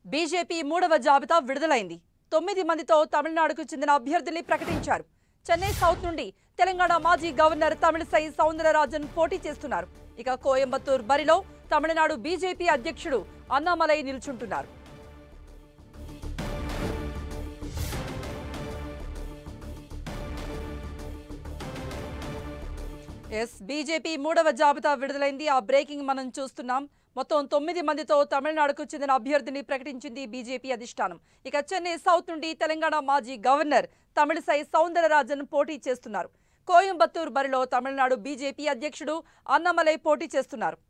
BJP మూడవ జాబితా విడుదలైంది తొమ్మిది మందితో తమిళనాడుకు చెందిన అభ్యర్థుల్ని ప్రకటించారు చెన్నై సౌత్ నుండి తెలంగాణ మాజీ గవర్నర్ తమిళసై సౌందరరాజన్ పోటీ చేస్తున్నారు ఇక కోయంబత్తూర్ బరిలో తమిళనాడు బీజేపీ అధ్యక్షుడు అన్నామలై నిల్చుంటున్నారు ఎస్ బీజేపీ మూడవ జాబితా విడుదలైంది ఆ బ్రేకింగ్ మనం చూస్తున్నాం మొత్తం తొమ్మిది మందితో తమిళనాడుకు చెందిన అభ్యర్థిని ప్రకటించింది బీజేపీ అధిష్టానం ఇక చెన్నై సౌత్ నుండి తెలంగాణ మాజీ గవర్నర్ తమిళసై సౌందరరాజన్ పోటీ చేస్తున్నారు కోయంబత్తూర్ బరిలో తమిళనాడు బీజేపీ అధ్యక్షుడు అన్నమలై పోటీ చేస్తున్నారు